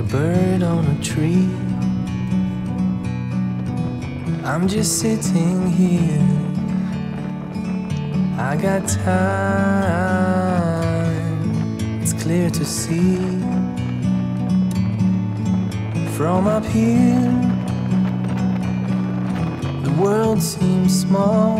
bird on a tree. I'm just sitting here. I got time, it's clear to see. From up here, the world seems small.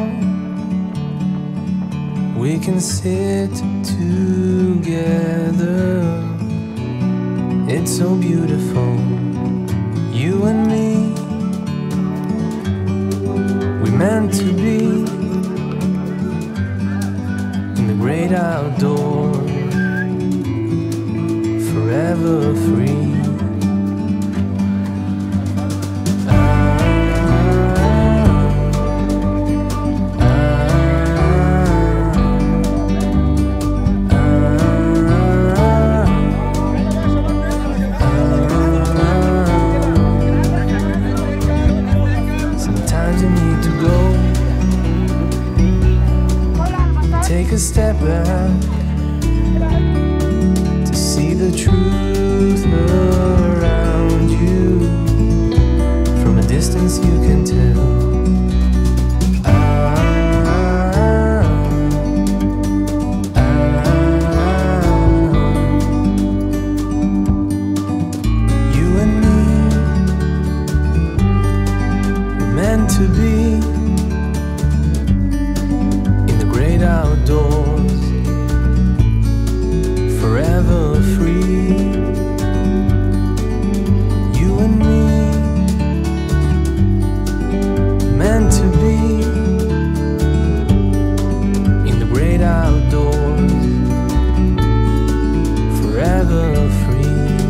We can sit together. It's so beautiful, you and me. We meant to be in the great outdoors, forever free. Sometimes you need to go take a step back to see the truth around you. From a distance, you can tell. Ah, ah. You and me were meant to be in the great outdoors, forever free. You and me, meant to be in the great outdoors, forever free.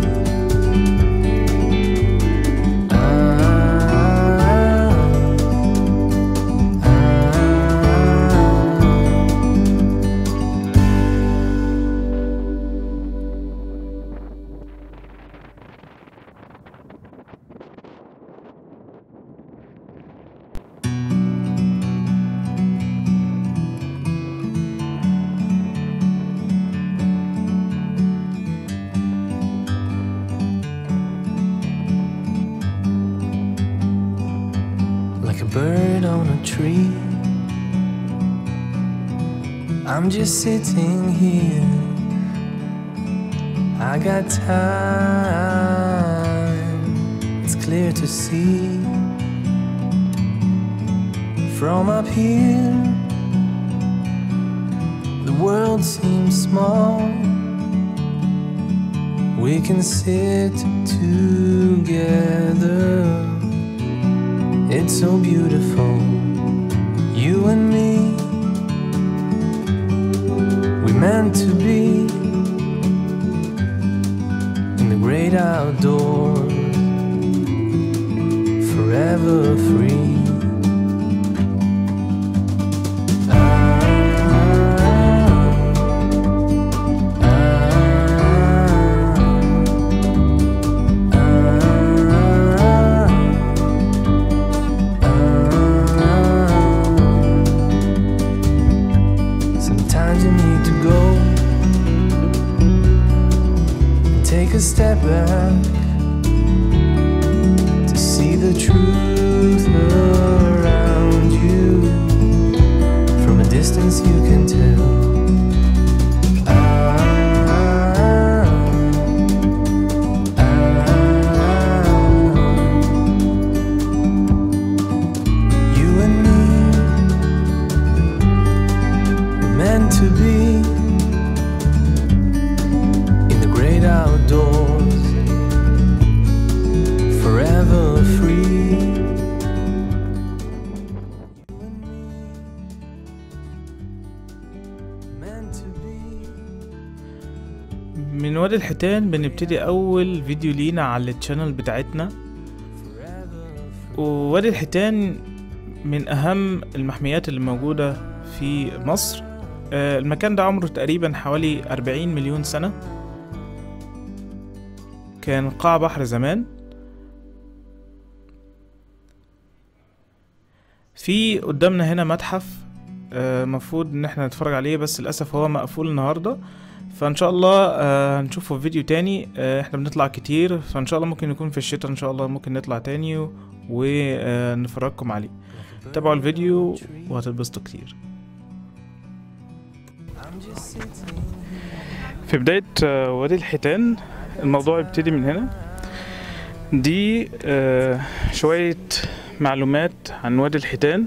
like a bird on a tree. I'm just sitting here. I got time, it's clear to see. From up here, the world seems small. We can sit together. It's so beautiful, you and me. We meant to be in the great outdoors, forever free. Sometimes you need to go and take a step back to see the truth around you. From a distance, you can tell. Ah, ah. You and me meant to be in the great outdoors, forever free. You and me, meant to be. من وادي الحيتان بنبتدي اول فيديو لينا على التشانل بتاعتنا ووادي الحيتان من اهم المحميات اللي موجودة في مصر آه، المكان ده عمره تقريبا حوالي 40 مليون سنة كان قاع بحر زمان في قدامنا هنا متحف آه، مفروض ان احنا نتفرج عليه بس للاسف هو مقفول النهارده فان شاء الله آه، هنشوفه في فيديو تاني آه، احنا بنطلع كتير فان شاء الله ممكن يكون في الشتاء ان شاء الله ممكن نطلع تاني ونفرجكم عليه تابعوا الفيديو وهتتبسطوا كتير في بداية آه، وادي الحيتان الموضوع يبتدي من هنا دي آه، شوية معلومات عن وادي الحيتان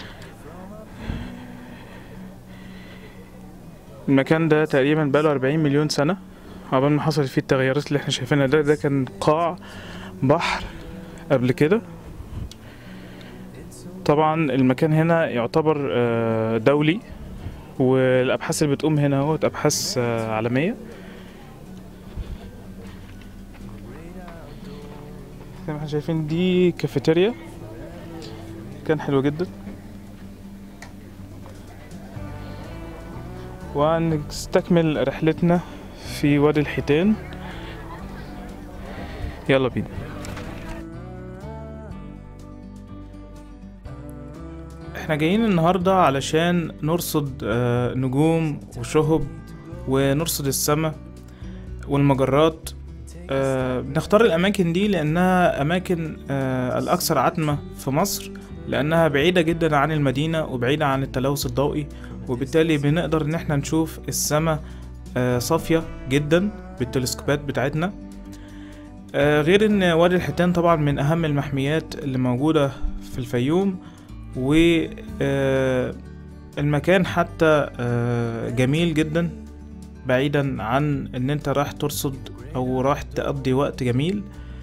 المكان ده تقريبا بقاله 40 مليون سنة عقبال ما حصلت فيه التغيرات اللي احنا شايفينها ده ده كان قاع بحر قبل كده طبعا المكان هنا يعتبر آه، دولي والابحاث اللي بتقوم هنا هو ابحاث آه، عالميه زي ما احنا شايفين دي كافيتيريا كان حلو جدا وهنستكمل رحلتنا في وادي الحيتان يلا بينا احنا جايين النهاردة علشان نرصد آه، نجوم وشهب ونرصد السماء والمجرات آه، بنختار الأماكن دي لأنها أماكن آه، الأكثر عتمة في مصر لأنها بعيدة جدا عن المدينة وبعيدة عن التلوث الضوئي وبالتالي بنقدر إن احنا نشوف السماء آه، صافية جدا بالتلسكوبات بتاعتنا آه، غير ان وادي الحيتان طبعا من اهم المحميات اللي موجودة في الفيوم والمكان حتى آه، جميل جدا بعيدا عن ان انت رايح ترصد او رايح تقضي وقت جميل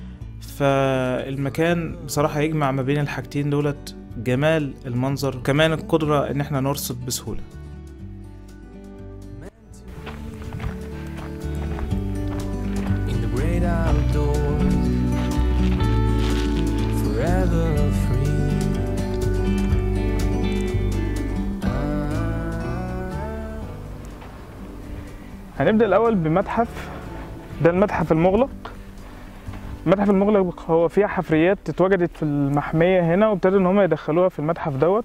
فالمكان بصراحة يجمع ما بين الحاجتين دولت جمال المنظر وكمان القدرة ان احنا نرصد بسهولة in the great outdoors, forever free. هنبدأ الأول بمتحف ده المتحف المغلق المتحف المغلق هو فيه حفريات اتوجدت في المحمية هنا وابتدوا إن هم يدخلوها في المتحف دوت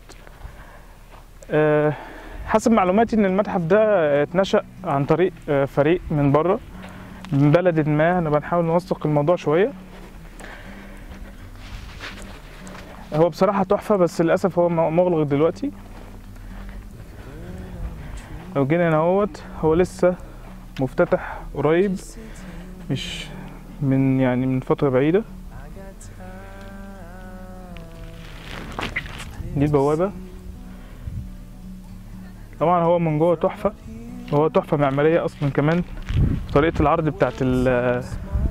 أه حسب معلوماتي إن المتحف ده اتنشأ عن طريق آه، فريق من بره من بلد ما هنبقى نحاول نوثق الموضوع شوية هو بصراحة تحفة بس للأسف هو مغلق دلوقتي لو جينا هنا اهوت هو لسه مفتتح قريب مش من يعني من فترة بعيدة دي البوابة طبعا هو من جوه تحفة هو تحفة معمارية أصلا كمان طريقة العرض بتاعت ال-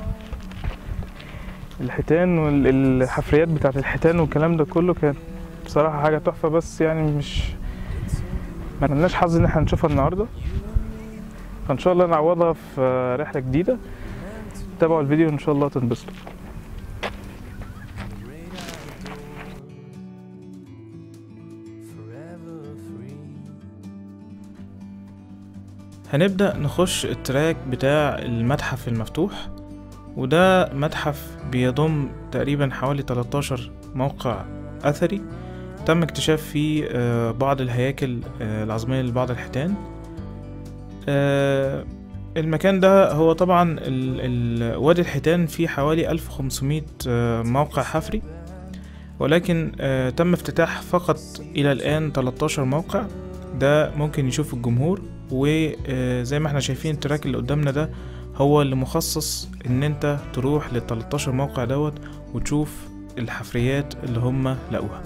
الحيتان والحفريات بتاعت الحيتان والكلام ده كله كانت بصراحة حاجة تحفة بس يعني مش ما لناش حظ ان احنا نشوفها النهارده فان شاء الله نعوضها في رحله جديده تابعوا الفيديو ان شاء الله تنبسطوا Forever free. هنبدأ نخش التراك بتاع المتحف المفتوح وده متحف بيضم تقريبا حوالي 13 موقع أثري تم اكتشاف فيه آه، بعض الهياكل آه، العظمية لبعض الحيتان آه، المكان ده هو طبعا ال- ال- وادي الحيتان فيه حوالي 1500 آه، موقع حفري ولكن آه، تم افتتاح فقط إلى الآن 13 موقع ده ممكن يشوف الجمهور وزي ما احنا شايفين التراك اللي قدامنا ده هو اللي مخصص ان انت تروح لل 13 موقع دوت وتشوف الحفريات اللي هم لقوها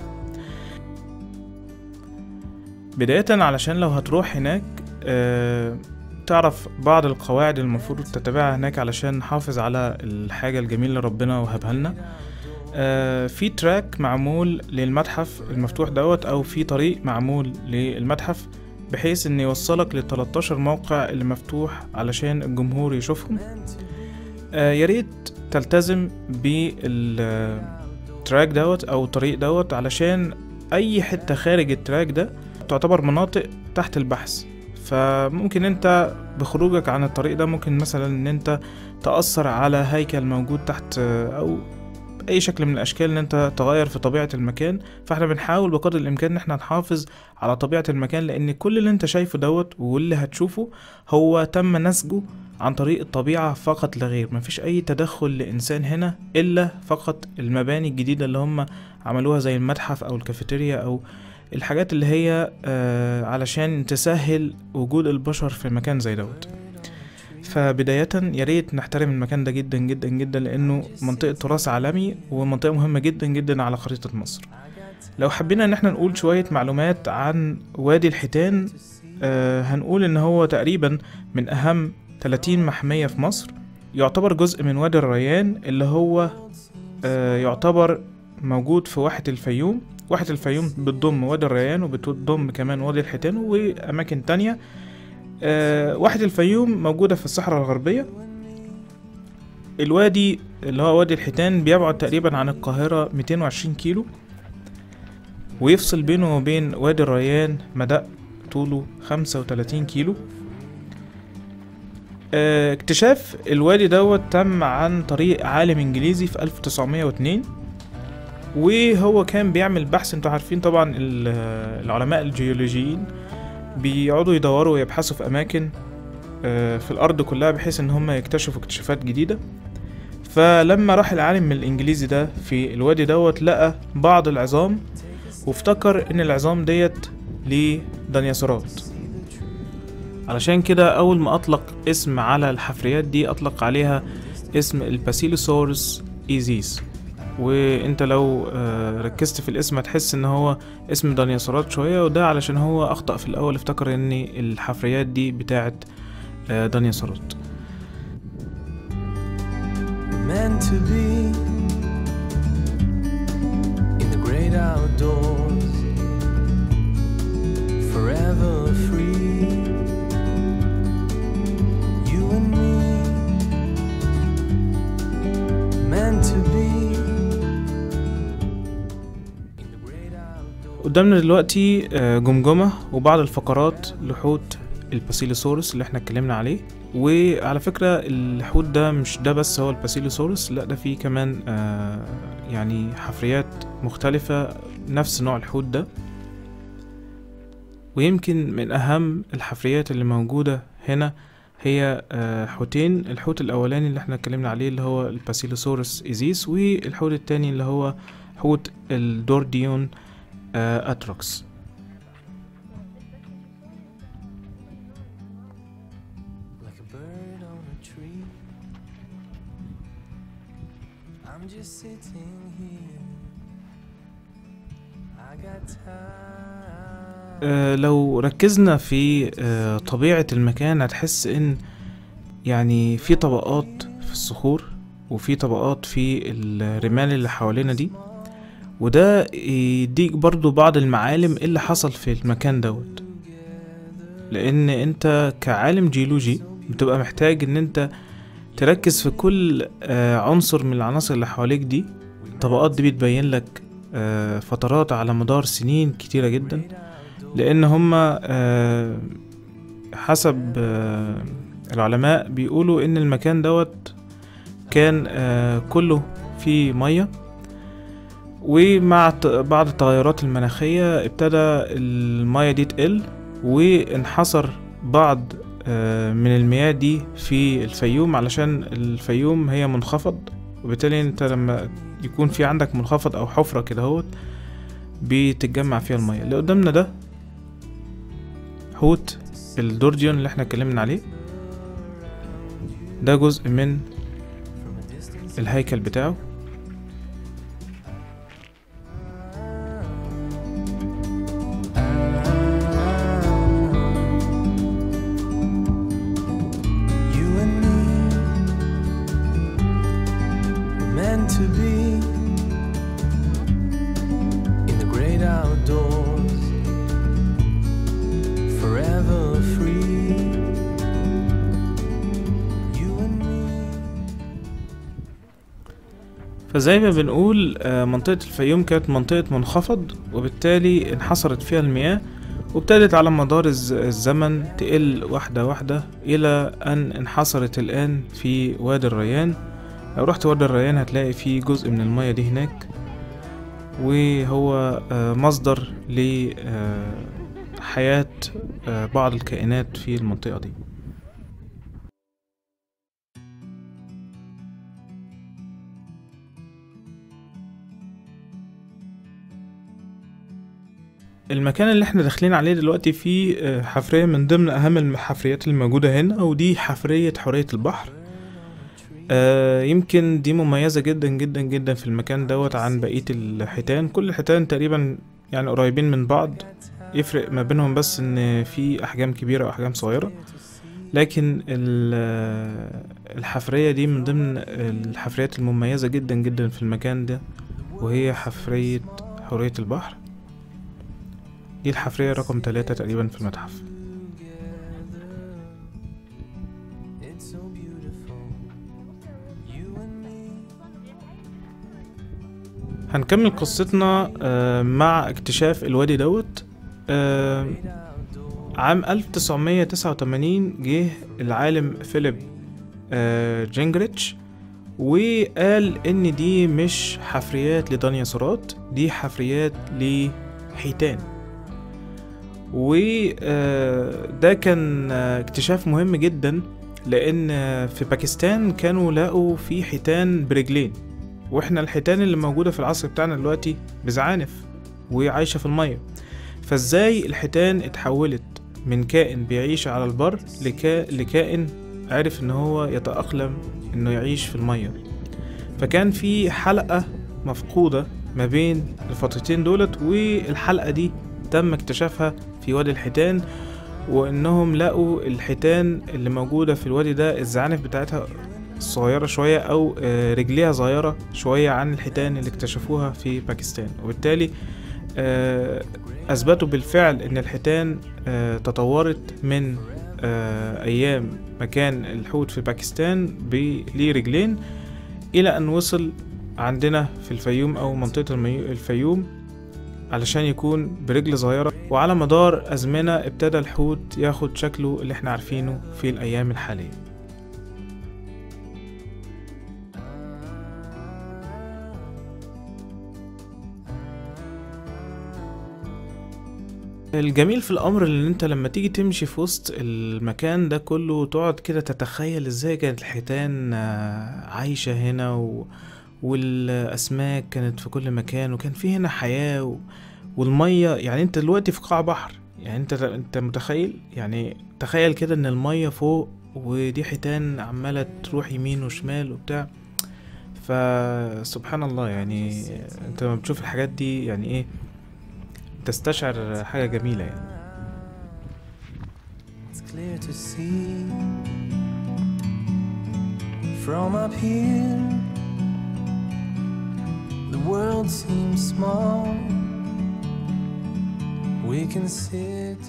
بداية علشان لو هتروح هناك آه، تعرف بعض القواعد اللي المفروض تتبعها هناك علشان نحافظ على الحاجة الجميلة اللي ربنا وهبها لنا آه، في تراك معمول للمتحف المفتوح دوت او في طريق معمول للمتحف بحيث ان يوصلك لل 13 موقع اللي مفتوح علشان الجمهور يشوفهم آه، يا ريت تلتزم بالتراك دوت او الطريق دوت علشان اي حتة خارج التراك ده تعتبر مناطق تحت البحث فممكن انت بخروجك عن الطريق ده ممكن مثلا ان انت تأثر على هيكل موجود تحت آه، او باي شكل من الاشكال ان انت تغير في طبيعه المكان فاحنا بنحاول بقدر الامكان ان احنا نحافظ على طبيعه المكان لان كل اللي انت شايفه دوت واللي هتشوفه هو تم نسجه عن طريق الطبيعه فقط لا غير مفيش اي تدخل لانسان هنا الا فقط المباني الجديده اللي هم عملوها زي المتحف او الكافيتيريا او الحاجات اللي هي آه علشان تسهل وجود البشر في مكان زي دوت فبداية يا ريت نحترم المكان ده جدا جدا جدا لأنه منطقة تراث عالمي ومنطقة مهمة جدا جدا على خريطة مصر لو حبينا إن احنا نقول شوية معلومات عن وادي الحيتان آه هنقول إن هو تقريبا من أهم 30 محمية في مصر يعتبر جزء من وادي الريان اللي هو آه يعتبر موجود في واحة الفيوم واحة الفيوم بتضم وادي الريان وبتضم كمان وادي الحيتان وأماكن تانية آه، واحة الفيوم موجودة في الصحراء الغربية الوادي اللي هو وادي الحيتان بيبعد تقريبا عن القاهرة 220 كيلو ويفصل بينه وبين وادي الريان مدى طوله 35 كيلو آه، اكتشاف الوادي دوت تم عن طريق عالم انجليزي في 1902 وهو كان بيعمل بحث انتوا عارفين طبعا ال- العلماء الجيولوجيين بيقعدوا يدوروا ويبحثوا في اماكن آه، في الارض كلها بحيث ان هم يكتشفوا اكتشافات جديده فلما راح العالم الانجليزي ده في الوادي دوت لقى بعض العظام وافتكر ان العظام ديت لديناصورات علشان كده اول ما اطلق اسم على الحفريات دي اطلق عليها اسم الباسيلوسورس ايزيس وانت لو آه، ركزت في الاسم هتحس ان هو اسم ديناصورات شوية وده علشان هو اخطأ في الاول افتكر ان الحفريات دي بتاعت آه، ديناصورات meant to be in the great outdoors, forever free. You and me, meant to be in the great outdoors. قدامنا دلوقتي آه، جمجمة وبعض الفقرات لحوت الباسيلوسورس اللي احنا اتكلمنا عليه وعلى فكرة الحوت ده مش ده بس هو الباسيلوسورس لا ده فيه كمان آه، يعني حفريات مختلفة نفس نوع الحوت ده ويمكن من أهم الحفريات اللي موجودة هنا هي آه، حوتين الحوت الأولاني اللي احنا اتكلمنا عليه اللي هو الباسيلوسورس إيزيس والحوت التاني اللي هو حوت الدورديون آه، أتروكس like a bird on a tree. I'm just sitting here. I got time. آه، لو ركزنا في آه، طبيعة المكان هتحس ان يعني في طبقات في الصخور وفي طبقات في الرمال اللي حوالينا دي وده يديك برضو بعض المعالم اللي حصل في المكان دوت لان انت كعالم جيولوجي بتبقى محتاج ان انت تركز في كل آه، عنصر من العناصر اللي حواليك دي الطبقات دي بتبين لك آه، فترات على مدار سنين كتيرة جدا لان هما آه، حسب آه، العلماء بيقولوا ان المكان دوت كان آه، كله فيه ميه ومع ت- بعض التغيرات المناخية ابتدى المية دي تقل وانحصر بعض آه، من المياه دي في الفيوم علشان الفيوم هي منخفض وبالتالي انت لما يكون في عندك منخفض او حفرة كده هوت بتتجمع فيها المية اللي قدامنا ده حوت الدورديون اللي احنا اتكلمنا عليه ده جزء من الهيكل بتاعه You and me were meant to be in the great outdoors, forever free. You and me. فزي ما بنقول آه، منطقة الفيوم كانت منطقة منخفض وبالتالي انحصرت فيها المياه وابتدت على مدار الز- الزمن تقل واحدة واحدة إلى أن انحصرت الآن في وادي الريان لو رحت وادي الريان هتلاقي فيه جزء من المية دي هناك وهو آه، مصدر لحياة بعض الكائنات في المنطقة دي المكان اللي احنا داخلين عليه دلوقتي فيه آه، حفرية من ضمن أهم الحفريات الموجودة هنا ودي حفرية حورية البحر آه، يمكن دي مميزة جدا جدا جدا في المكان دوت عن بقية الحيتان كل الحيتان تقريبا يعني قريبين من بعض يفرق ما بينهم بس ان في احجام كبيرة واحجام صغيرة لكن ال- الحفرية دي من ضمن الحفريات المميزة جدا جدا في المكان ده وهي حفرية حورية البحر دي الحفرية رقم ثلاثة تقريبا في المتحف It's so beautiful. You and me. هنكمل قصتنا آه، مع اكتشاف الوادي دوت آه، عام 1989 جه العالم فيليب آه، جينجريتش وقال ان دي مش حفريات لديناصورات دي حفريات لحيتان وده كان آه، اكتشاف مهم جدا لان آه، في باكستان كانوا لقوا في حيتان برجلين واحنا الحيتان اللي موجودة في العصر بتاعنا دلوقتي بزعانف وعايشة في المية فازاي الحيتان اتحولت من كائن بيعيش على البر لكا... لكائن عرف ان هو يتأقلم انه يعيش في المية فكان في حلقة مفقودة ما بين الفترتين دولت والحلقة دي تم اكتشافها في وادي الحيتان وانهم لقوا الحيتان اللي موجودة في الوادي ده الزعانف بتاعتها صغيرة شوية أو آه، رجليها صغيرة شوية عن الحيتان اللي اكتشفوها في باكستان وبالتالي آه، أثبتوا بالفعل إن الحيتان آه، تطورت من آه، أيام مكان الحوت في باكستان ب- ليه رجلين إلى أن وصل عندنا في الفيوم أو منطقة المي- الفيوم علشان يكون برجل صغيرة وعلى مدار أزمنة ابتدى الحوت ياخد شكله اللي احنا عارفينه في الأيام الحالية الجميل في الامر ان انت لما تيجي تمشي في وسط المكان ده كله تقعد كده تتخيل ازاي كانت الحيتان آه، عايشة هنا و... والاسماك كانت في كل مكان وكان في هنا حياة و... والمية يعني انت دلوقتي في قاع بحر يعني انت انت متخيل يعني تخيل كده ان المية فوق ودي حيتان عمالة تروح يمين وشمال وبتاع فسبحان الله يعني انت لما بتشوف الحاجات دي يعني ايه تستشعر حاجة جميلة يعني It's clear to see from up here. The world seems small. We can sit.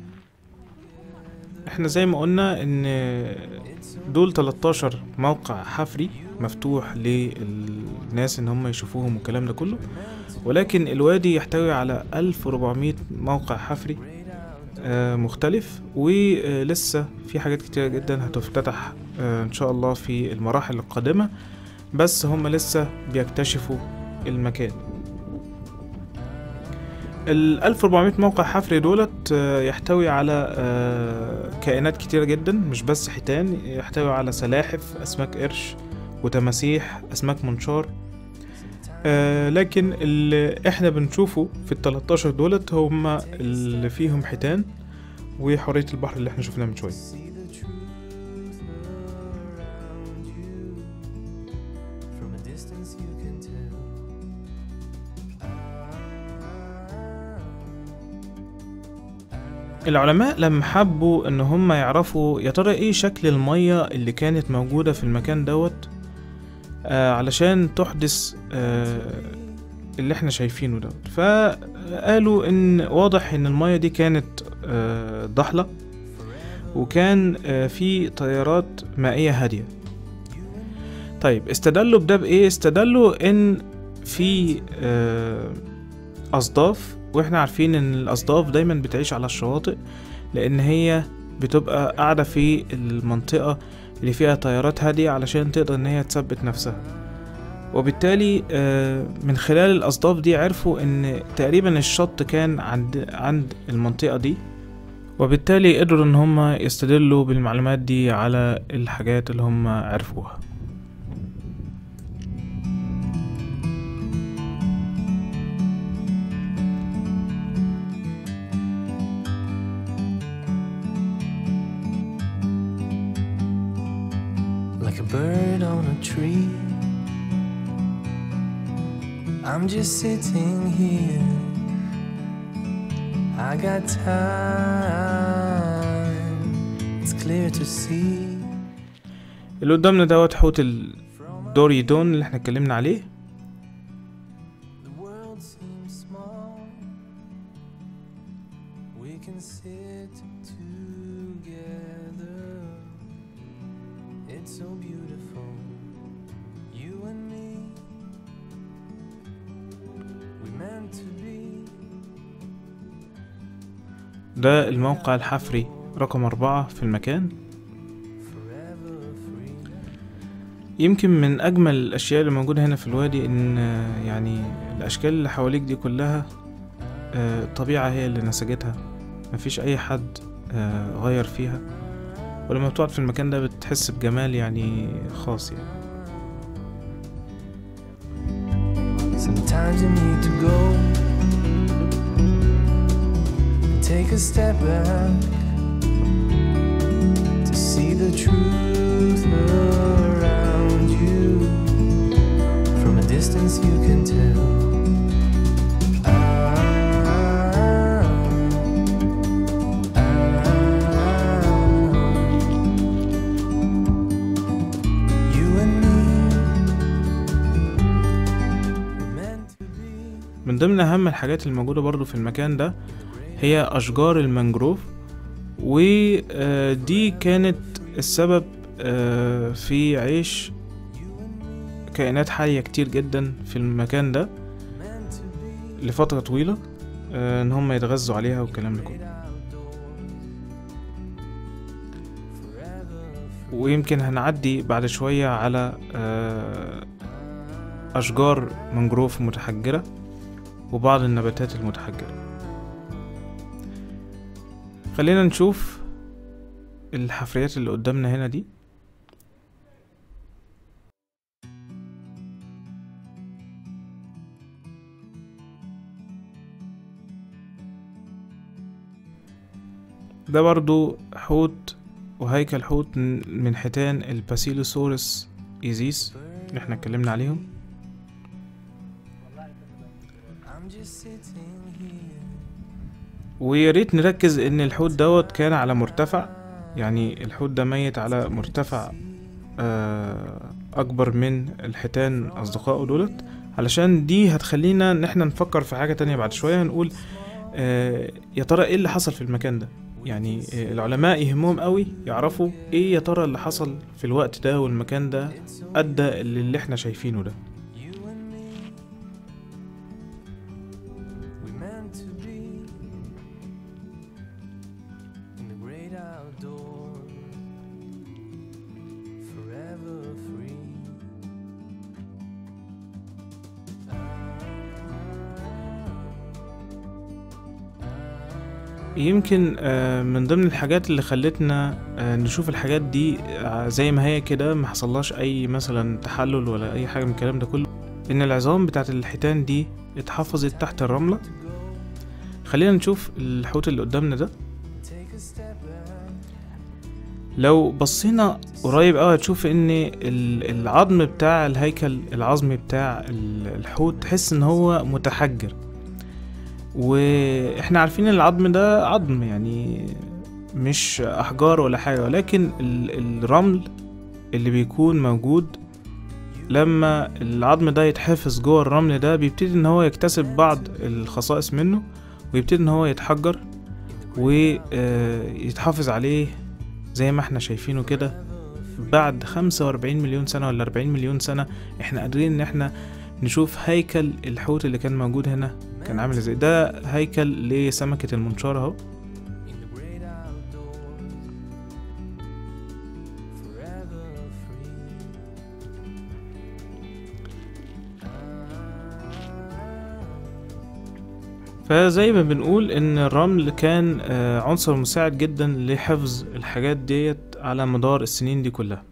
احنا زي ما قلنا ان دول 13 موقع حفري مفتوح للناس ان هم يشوفوهم والكلام ده كله ولكن الوادي يحتوي على 1400 موقع حفري آه، مختلف ولسه في حاجات كتيرة جدا هتفتتح آه، ان شاء الله في المراحل القادمة بس هم لسه بيكتشفوا المكان ال 1400 موقع حفري دولت آه، يحتوي على آه، كائنات كتيرة جدا مش بس حيتان يحتوي على سلاحف أسماك قرش وتماسيح أسماك منشار آه، لكن اللي احنا بنشوفه في ال 13 دولت هم اللي فيهم حيتان وحورية البحر اللي احنا شفناه من شوية See the truth around you. From a distance, you can tell. العلماء لما حبوا ان هم يعرفوا يا ترى ايه شكل المية اللي كانت موجودة في المكان دوت آه علشان تحدث آه اللي احنا شايفينه دوت فقالوا ان واضح ان المية دي كانت آه ضحلة وكان آه في تيارات مائية هادية طيب استدلوا بده بايه استدلوا ان في آه أصداف واحنا عارفين ان الأصداف دايما بتعيش على الشواطئ لأن هي بتبقى قاعدة في المنطقة اللي فيها تيارات هادية علشان تقدر ان هي تثبت نفسها وبالتالي آه، من خلال الأصداف دي عرفوا ان تقريبا الشط كان عند عند المنطقة دي وبالتالي قدروا ان هم يستدلوا بالمعلومات دي على الحاجات اللي هم عرفوها like a bird on a tree. I'm just sitting here. I got time. It's clear to see. اللي قدامنا دوت حوت الدوريدون اللي احنا اتكلمنا عليه The world seems small. We can sit together. It's so beautiful. You and me. We meant to be. ده الموقع الحفري رقم أربعة في المكان Forever free. يمكن من أجمل الأشياء اللي موجودة هنا في الوادي إن آه، يعني الأشكال اللي حواليك دي كلها آه، الطبيعة هي اللي نسجتها مفيش أي حد آه، غير فيها ولما بتقعد في المكان ده بتحس بجمال يعني خاص يعني Sometimes you need to go and take a step back to see the truth around you. From a distance, you can tell. You and me were meant to be. من ضمن أهم الحاجات الموجودة برضو في المكان ده هي أشجار المانجروف ودي كانت السبب آه، في عيش كائنات حية كتير جدا في المكان ده لفترة طويلة آه، ان هم يتغذوا عليها والكلام ده كله ويمكن هنعدي بعد شوية على آه، أشجار منجروف متحجرة وبعض النباتات المتحجرة خلينا نشوف الحفريات اللي قدامنا هنا دي ده برضو حوت وهيكل حوت من من حيتان الباسيلوسورس ايزيس اللي احنا اتكلمنا عليهم I'm just sitting here. ويا ريت نركز ان الحوت دوت كان على مرتفع يعني الحوت ده ميت على مرتفع آه، اكبر من الحيتان اصدقائه دولت علشان دي هتخلينا ان احنا نفكر في حاجة تانية بعد شوية نقول آه، يا ترى ايه اللي حصل في المكان ده يعني آه، العلماء يهمهم قوي يعرفوا ايه يا ترى اللي حصل في الوقت ده والمكان ده ادى للي احنا شايفينه ده You and me, we meant to be in the great outdoors, forever free. يمكن آه، من ضمن الحاجات اللي خلتنا آه، نشوف الحاجات دي آه، زي ما هي كده ما حصلهاش اي مثلا تحلل ولا اي حاجه من الكلام ده كله ان العظام بتاعت الحيتان دي اتحفظت تحت الرمله خلينا نشوف الحوت اللي قدامنا ده Take a step back. لو بصينا قريب قوي هتشوف ان ال- العظم بتاع الهيكل العظمي بتاع ال- الحوت تحس ان هو متحجر واحنا عارفين ان العظم ده عظم يعني مش احجار ولا حاجه ولكن ال- الرمل اللي بيكون موجود لما العظم ده يتحفظ جوه الرمل ده بيبتدي ان هو يكتسب بعض الخصائص منه ويبتدي ان هو يتحجر ويتحافظ عليه زي ما احنا شايفينه كده بعد 45 مليون سنة ولا 40 مليون سنة احنا قادرين ان احنا نشوف هيكل الحوت اللي كان موجود هنا كان عامل ازاي ده هيكل لسمكة المنشار اهو in the great outdoors, forever فزي ما بنقول ان الرمل كان آه، عنصر مساعد جدا لحفظ الحاجات ديت على مدار السنين دي كلها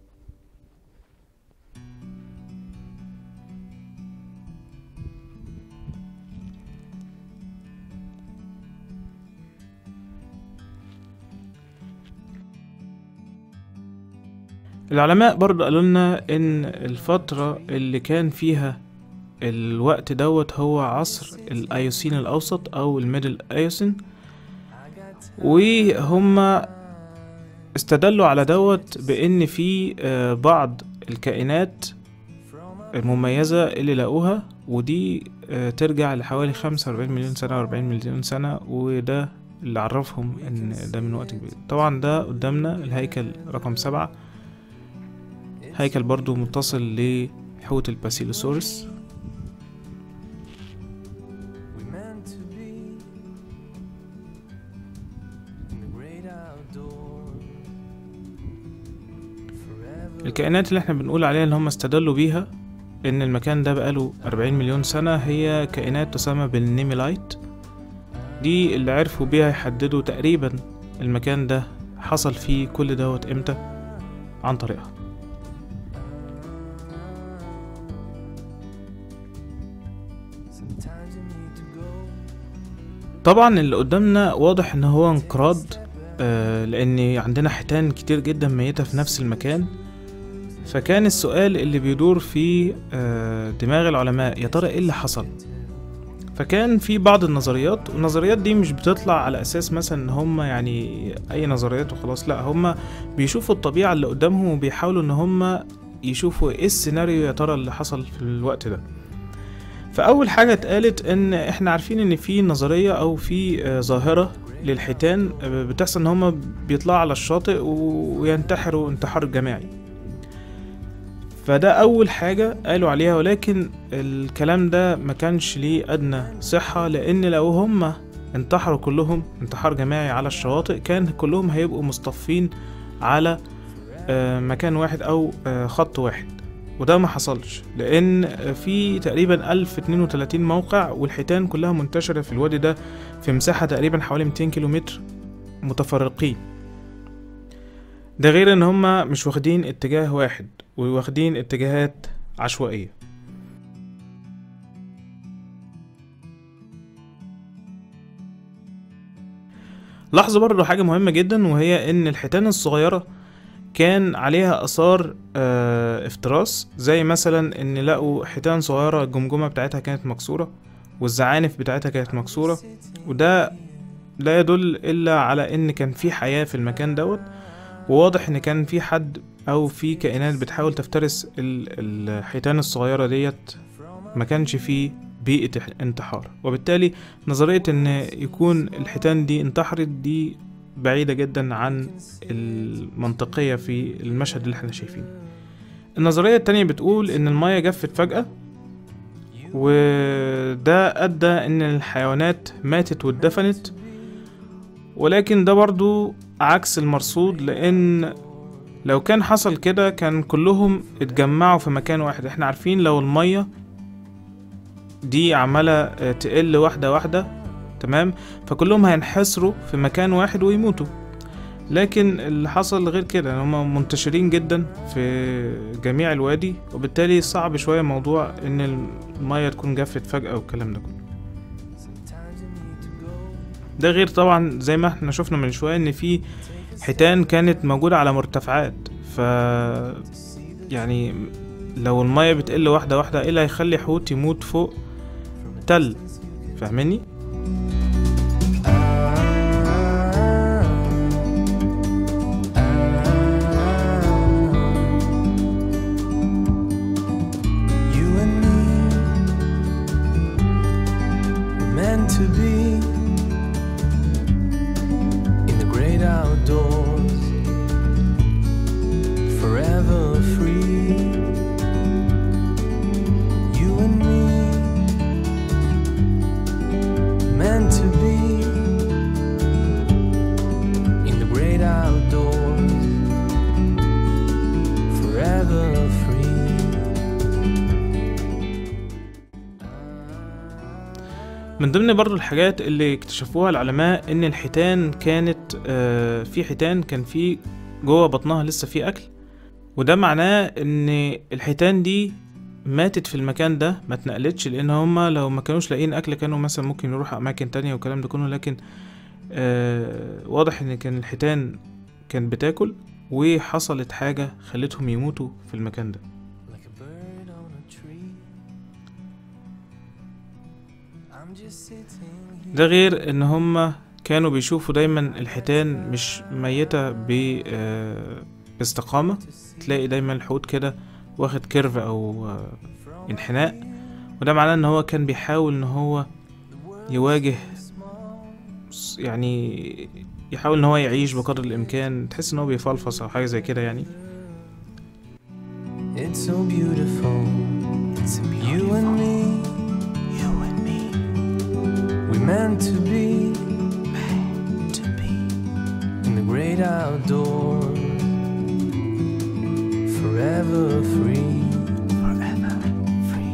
العلماء برضه قالوا لنا ان الفترة اللي كان فيها الوقت دوت هو عصر الايوسين الاوسط او الميدل ايوسين وهم استدلوا على دوت بان في آه، بعض الكائنات المميزة اللي لقوها ودي آه، ترجع لحوالي 45 مليون سنة و 40 مليون سنة وده اللي عرفهم ان ده من وقت كبير طبعا ده قدامنا الهيكل رقم سبعة هيكل برضو متصل لحوت الباسيلوسورس We meant to be in the great outdoors. Forever. الكائنات اللي احنا بنقول عليها اللي هم استدلوا بيها ان المكان ده بقاله 40 مليون سنة هي كائنات تسمى بالنيميلايت دي اللي عرفوا بيها يحددوا تقريبا المكان ده حصل فيه كل دوت امتى عن طريقها Sometimes you need to go. طبعا اللي قدامنا واضح ان هو انقراض آه لان عندنا حيتان كتير جدا ميتة في نفس المكان فكان السؤال اللي بيدور في آه دماغ العلماء يا ترى ايه اللي حصل فكان في بعض النظريات والنظريات دي مش بتطلع على اساس مثلا ان هم يعني اي نظريات وخلاص لا هم بيشوفوا الطبيعة اللي قدامهم وبيحاولوا ان هم يشوفوا ايه السيناريو يا ترى اللي حصل في الوقت ده فاول حاجه اتقالت ان احنا عارفين ان في نظريه او في آه، ظاهره للحيتان آه، بتحصل ان هم بيطلعوا على الشاطئ و- وينتحروا انتحار جماعي فده اول حاجه قالوا عليها ولكن الكلام ده ما كانش ليه ادنى صحه لان لو هم انتحروا كلهم انتحار جماعي على الشواطئ كان كلهم هيبقوا مصطفين على آه، مكان واحد او آه، خط واحد وده ما حصلش لان في تقريبا 1032 موقع والحيتان كلها منتشرة في الوادي ده في مساحة تقريبا حوالي 200 كيلومتر متفرقين ده غير ان هما مش واخدين اتجاه واحد وواخدين اتجاهات عشوائية لاحظوا برضو حاجة مهمة جدا وهي ان الحيتان الصغيرة كان عليها اثار آه افتراس زي مثلا ان لقوا حيتان صغيره الجمجمه بتاعتها كانت مكسوره والزعانف بتاعتها كانت مكسوره وده لا يدل الا على ان كان في حياه في المكان دوت وواضح ان كان في حد او في كائنات بتحاول تفترس ال- الحيتان الصغيره ديت ما كانش فيه بيئه انتحار وبالتالي نظريه ان يكون الحيتان دي انتحرت دي بعيدة جدا عن المنطقية في المشهد اللي احنا شايفينه النظرية التانية بتقول ان المية جفت فجأة وده ادى ان الحيوانات ماتت واتدفنت ولكن ده برضو عكس المرصود لان لو كان حصل كده كان كلهم اتجمعوا في مكان واحد احنا عارفين لو المية دي عمالة آه، تقل واحدة واحدة تمام فكلهم هينحصروا في مكان واحد ويموتوا لكن اللي حصل غير كده إن هم منتشرين جدا في جميع الوادي وبالتالي صعب شوية موضوع ان المية تكون جفت فجأة والكلام ده كله Sometimes you need to go. ده غير طبعا زي ما احنا شفنا من شوية ان في حيتان كانت موجودة على مرتفعات ف يعني لو المية بتقل واحدة واحدة ايه اللي هيخلي حوت يموت فوق تل فاهمني You and me were meant to be in the great outdoors, forever free. You and me meant to be in the great outdoors, forever free. من ضمن برضو الحاجات اللي اكتشفوها العلماء ان الحيتان كانت آه، في حيتان كان في جوه بطنها لسه في اكل وده معناه ان الحيتان دي ماتت في المكان ده ما اتنقلتش لان هما لو ما كانوش لاقيين اكل كانوا مثلا ممكن يروحوا اماكن تانية والكلام ده كله لكن آه واضح ان كان الحيتان كان بتاكل وحصلت حاجة خلتهم يموتوا في المكان ده like a bird on a tree. I'm just sitting here. ده غير ان هما كانوا بيشوفوا دايما الحيتان مش ميتة ب آه، باستقامة تلاقي دايما الحوت كده واخد كيرف او آه، انحناء وده معناه ان هو كان بيحاول ان هو يواجه س- يعني يحاول ان هو يعيش بقدر الامكان تحس ان هو بيفلفص او حاجه زي كده يعني It's so beautiful. You and me. You and me. We meant to be. Meant to be. In the great outdoors. Forever free. Forever free.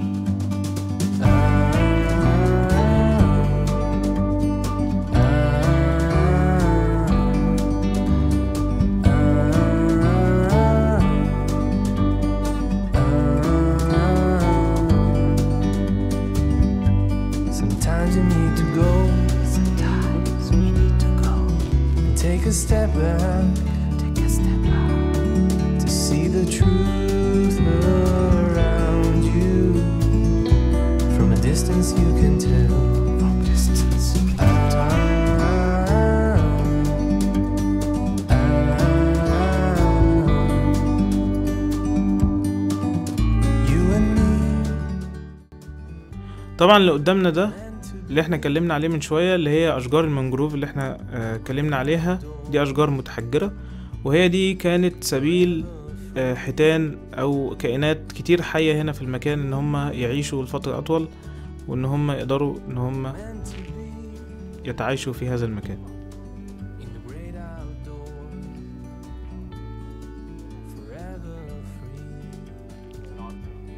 Sometimes you need to go. Sometimes we need to go. And take a step back. Take a step back. To see the truth around you. From a distance you can tell. From distance you can You and me. طبعا اللي قدامنا ده اللي احنا اتكلمنا عليه من شويه اللي هي اشجار المنجروف اللي احنا آه، اتكلمنا عليها دي اشجار متحجره وهي دي كانت سبيل آه، حيتان او كائنات كتير حيه هنا في المكان ان هم يعيشوا لفتره اطول وان هم يقدروا ان هم يتعايشوا في هذا المكان in the great outdoors, forever free.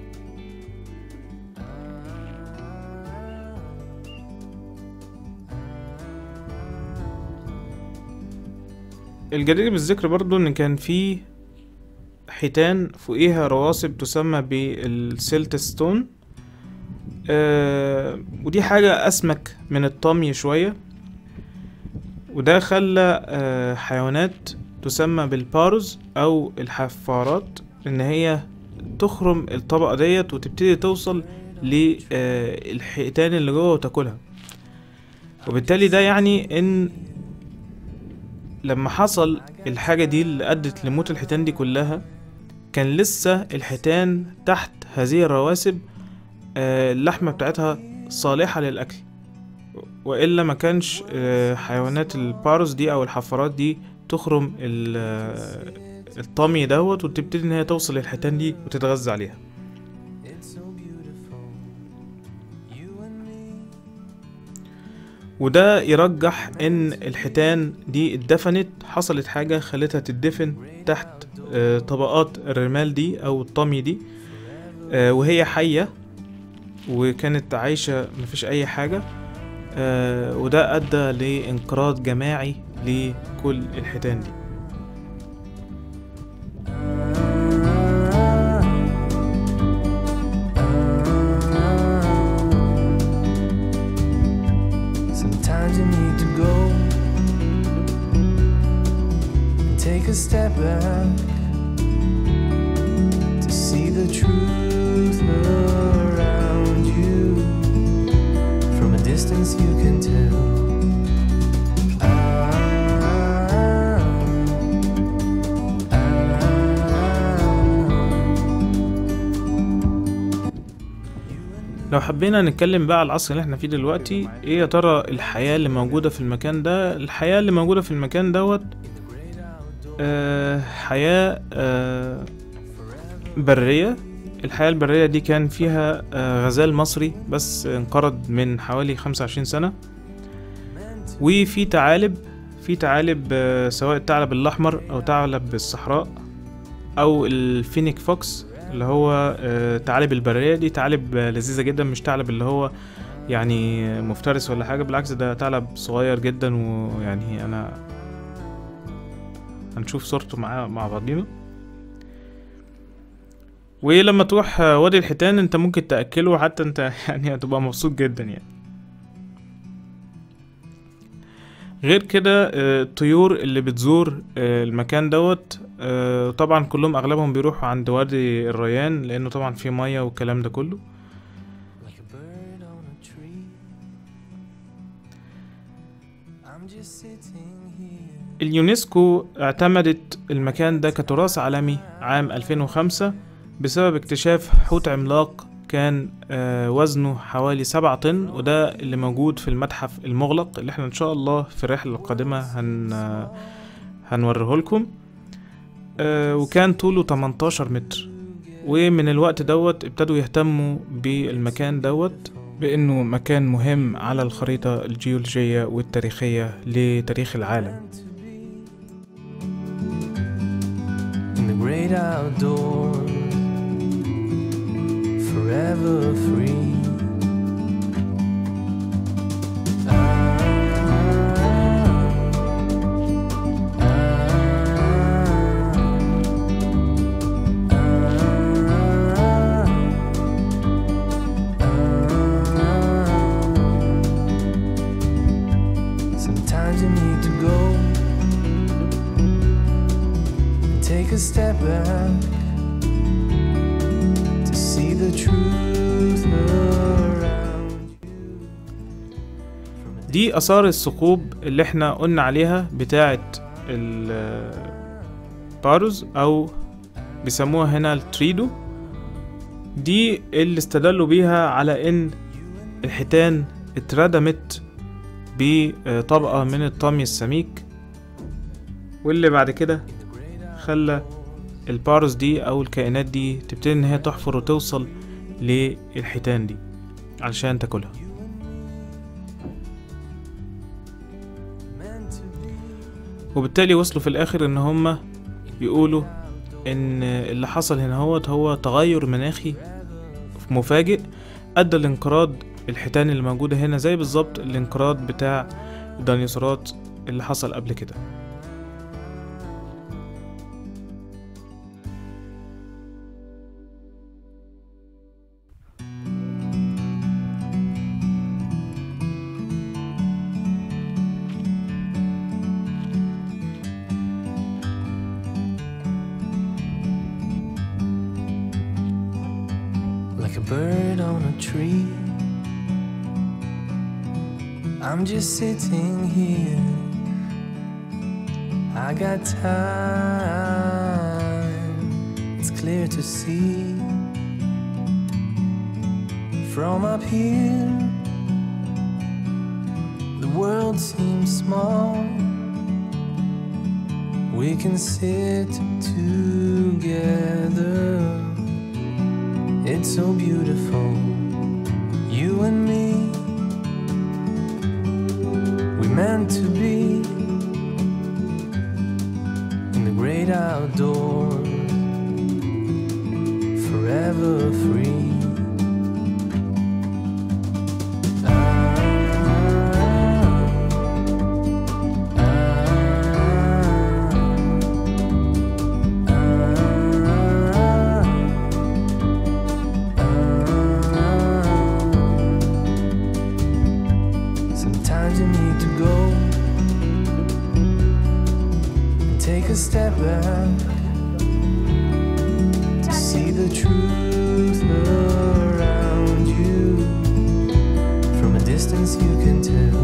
الجدير بالذكر برضو ان كان في حيتان فوقيها رواسب تسمى بالسيلتستون آه ودي حاجة أسمك من الطمي شوية وده خلى آه حيوانات تسمى بالباروز أو الحفارات إن هي تخرم الطبقة ديت وتبتدي توصل للحيتان اللي جوه وتاكلها وبالتالي ده يعني إن لما حصل الحاجة دي اللي أدت لموت الحيتان دي كلها كان لسه الحيتان تحت هذه الرواسب آه، اللحمة بتاعتها صالحة للأكل وإلا ما كانش آه، حيوانات الباروس دي أو الحفارات دي تخرم ال- آه، الطمي دوت وتبتدي إن هي توصل للحيتان دي وتتغذى عليها It's so beautiful. You and me. وده يرجح ان الحيتان دي اتدفنت حصلت حاجة خلتها تدفن تحت آه، طبقات الرمال دي او الطمي دي آه، وهي حية وكانت عايشة مفيش اي حاجة آه، وده ادى لانقراض جماعي لكل الحيتان دي Sometimes you need to go and take a step back to see the truth around you. From a distance, you can tell. لو حبينا نتكلم بقى على العصر اللي احنا فيه دلوقتي ايه يا ترى الحياة اللي موجودة في المكان ده الحياة اللي موجودة في المكان دوت آه حياة آه برية الحياة البرية دي كان فيها آه غزال مصري بس انقرض من حوالي خمسة وعشرين سنة وفي ثعالب في ثعالب آه سواء الثعلب الأحمر أو ثعلب الصحراء أو الفينيك فوكس اللي هو آه، ثعالب البرية دي ثعالب آه، لذيذة جدا مش ثعلب اللي هو يعني مفترس ولا حاجة بالعكس ده ثعلب صغير جدا ويعني أنا هنشوف صورته معاه مع بعضينا ولما تروح وادي الحيتان انت ممكن تأكله حتى انت يعني هتبقى مبسوط جدا يعني غير كده آه، الطيور اللي بتزور آه، المكان دوت آه، طبعا كلهم اغلبهم بيروحوا عند وادي الريان لانه طبعا فيه ميه والكلام ده كله like a bird on a tree. I'm just sitting here. اليونسكو اعتمدت المكان ده كتراث عالمي عام 2005 بسبب اكتشاف حوت عملاق كان آه، وزنه حوالي سبعة طن وده اللي موجود في المتحف المغلق اللي احنا ان شاء الله في الرحلة القادمة هن آه، هنوريه لكم آه، وكان طوله 18 متر ومن الوقت دوت ابتدوا يهتموا بالمكان دوت بانه مكان مهم على الخريطة الجيولوجية والتاريخية لتاريخ العالم in the great outdoors, forever free. Sometimes you need to go take a step back to see the truth around دي آثار الثقوب اللي احنا قلنا عليها بتاعة الباروز أو بيسموها هنا التريدو دي اللي استدلوا بيها على إن الحيتان اتردمت بطبقة من الطمي السميك واللي بعد كده خلى الباروز دي أو الكائنات دي تبتدي إن هي تحفر وتوصل للحيتان دي علشان تاكلها meant to be وبالتالي وصلوا في الاخر ان هما يقولوا ان اللي حصل هنا هوت هو تغير مناخي مفاجئ ادى لانقراض الحيتان اللي موجودة هنا زي بالظبط الانقراض بتاع الديناصورات اللي حصل قبل كده like a bird on a tree. I'm just sitting here. I got time, it's clear to see. From up here, the world seems small. We can sit together. It's so beautiful, you and me. We meant to be in the great outdoors, forever free. Sometimes you need to go and take a step back to see the truth around you. From a distance, you can tell.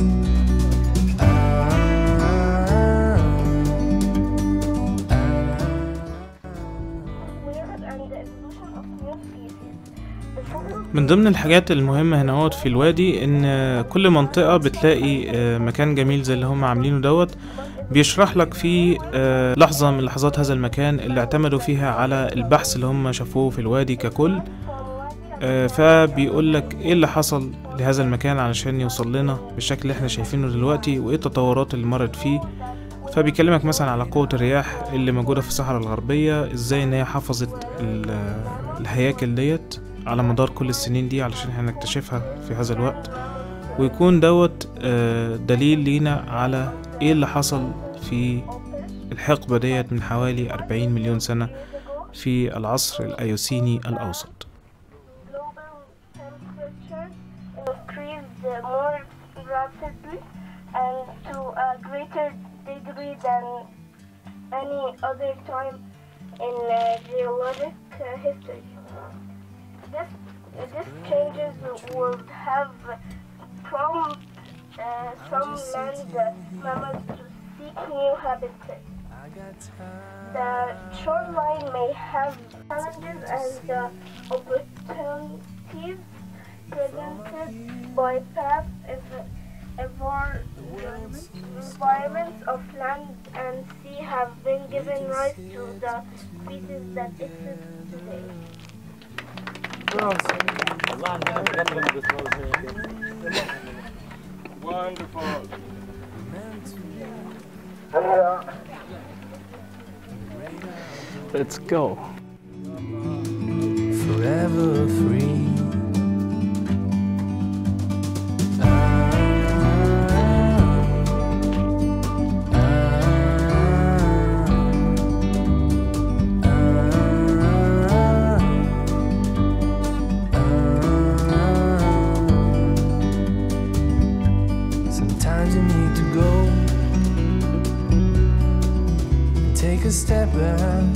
where and the evolution of new species. The focus من ضمن الحاجات المهمة هنا هوت في الوادي ان كل منطقة بتلاقي آه، مكان جميل زي اللي هم عاملينه دوت بيشرح لك فيه آه، لحظة من لحظات هذا المكان اللي اعتمدوا فيها على البحث اللي هم شافوه في الوادي ككل آه، فبيقول لك ايه اللي حصل لهذا المكان علشان يوصل لنا بالشكل اللي احنا شايفينه دلوقتي وايه التطورات اللي مرت فيه فبيكلمك مثلا على قوة الرياح اللي موجودة في الصحراء الغربية ازاي ان هي حفظت ال- الهياكل ديت على مدار كل السنين دي علشان احنا نكتشفها في هذا الوقت ويكون دوت آه، دليل لينا على ايه اللي حصل في الحقبة ديت من حوالي 40 مليون سنة في العصر الأيوسيني الأوسط global temperature increased more rapidly and to a greater degree than any other time in uh, geologic uh, history. This, this changes would have prompted uh, some land mammals to seek new habitats. The shoreline may have challenges and the opportunities presented by past ev- evol- environments of land and sea have been given rise to the species that exist today. Let's go. forever free. Sometimes you need to go and take a step back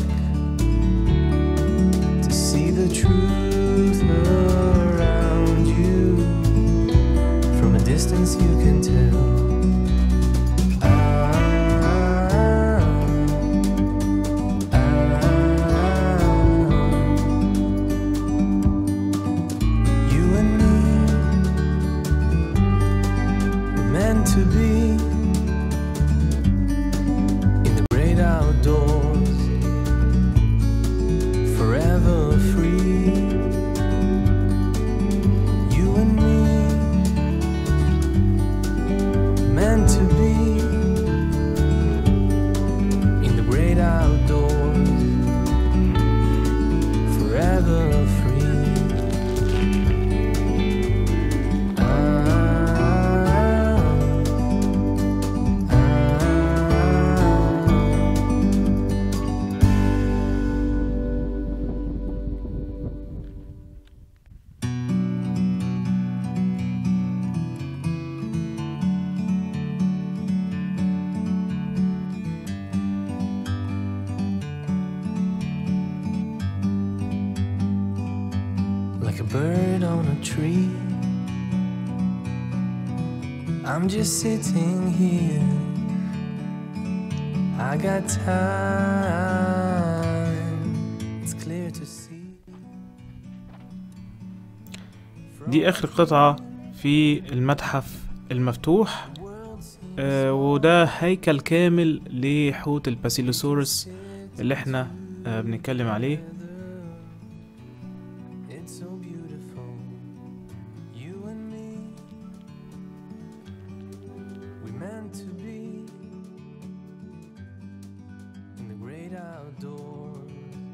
to see the truth around you. From a distance, you can tell. Ah, ah. You and me were meant to be in the great outdoors forever free. You and me, meant to be in the great outdoors, forever free. Ah, ah. like a bird on a tree. I'm just sitting here. I got time. It's clear to see. دي آخر قطعة في المتحف المفتوح آه وده هيكل كامل لحوت الباسيلوسورس اللي احنا آه بنتكلم عليه It's so beautiful. You and me. We meant to be in the great outdoors.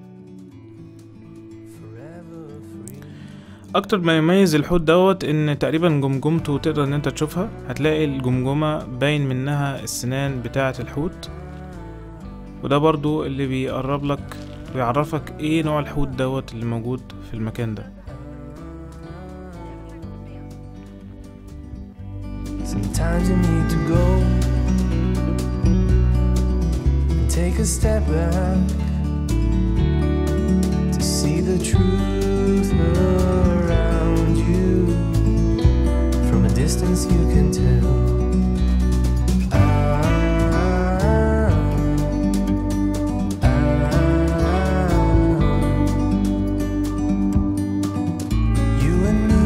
Forever free. اكتر ما يميز الحوت دوت ان تقريبا جمجمته تقدر ان انت تشوفها هتلاقي الجمجمة باين منها السنان بتاعة الحوت وده برضو اللي بيقرب لك ويعرفك ايه نوع الحوت دوت اللي موجود في المكان ده Sometimes you need to go and take a step back to see the truth around you. From a distance, you can tell. Ah, ah. You and me.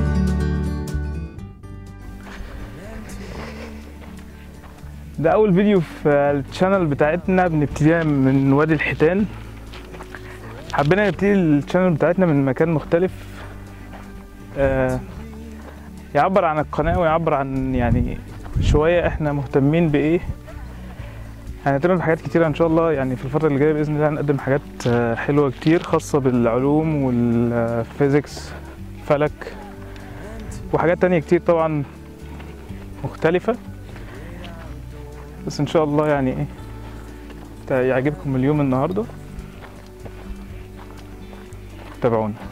ده اول فيديو في الشانل بتاعتنا بنبتديها من وادي الحيتان حبينا نبتدي الشانل بتاعتنا من مكان مختلف آه يعبر عن القناة ويعبر عن يعني شوية احنا مهتمين بايه هنتكلم في حاجات كتيرة إن شاء الله يعني في الفترة اللي جاية بإذن الله هنقدم حاجات آه، حلوة كتير خاصة بالعلوم والفيزيكس فلك وحاجات تانية كتير طبعا مختلفة بس إن شاء الله يعني إيه تا- يعجبكم اليوم النهاردة تابعونا